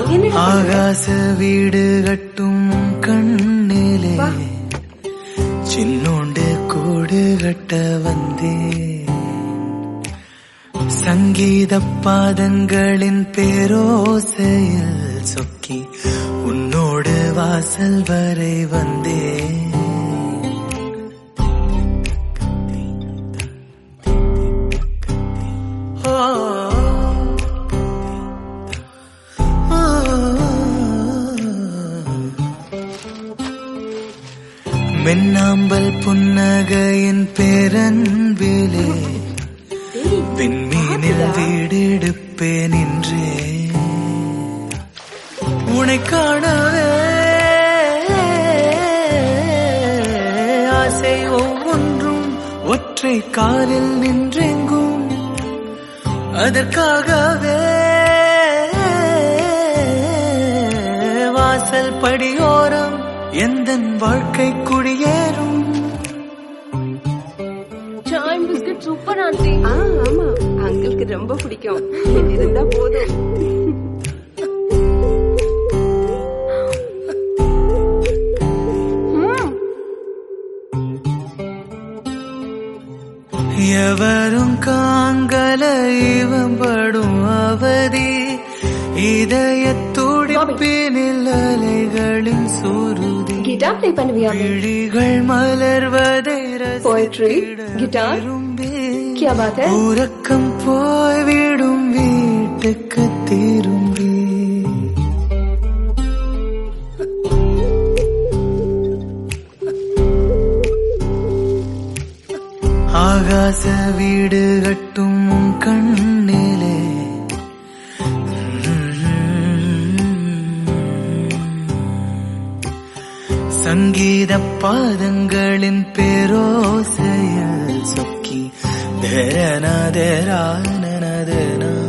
அங்க என்ன ஆகாச வீடு கட்டும் கண்ணிலே சின்னோண்டு கூடு கட்ட வந்தே சங்கீத பாதங்களின் பேரோசையில் சொக்கி உன்னோடு வாசல் வரை வந்தே மின்னாம்பல் புன்னகையின் பேரன்பிலே விண்மீனில் வீடெடுப்பேன் என்றே உனை காணவே ஆசை ஒவ்வொன்றும் ஒற்றை காலில் நின்றெங்கும் அதற்காகவே வாசல் படியோரம் எந்த வாழ்க்கை குடியேறும் சாய் பிஸ்கட் சூப்பர் ஆண்டி ஆ ஆமா அங்கிளுக்கு ரொம்ப பிடிக்கும் இது இருந்தா போதும் எவரும் காங்கல இவன் படும் அவதி இதய துடிப்பினில் அலைகளின் சுருதி கிட்டார் ப்ளே பண்ணுவியா விழிகள் மலர்வதை Poetry, ரசித்திட guitar. விரும்பி क्या बात है உறக்கம் போய்விடும் வீட்டுக்கு திரும்பி ஆகாச வீடு கட்டும் உன் கண்ணிலே சங்கீத பாதங்களின் பேரோசையில் சொக்கி தேரன தேரான தேனா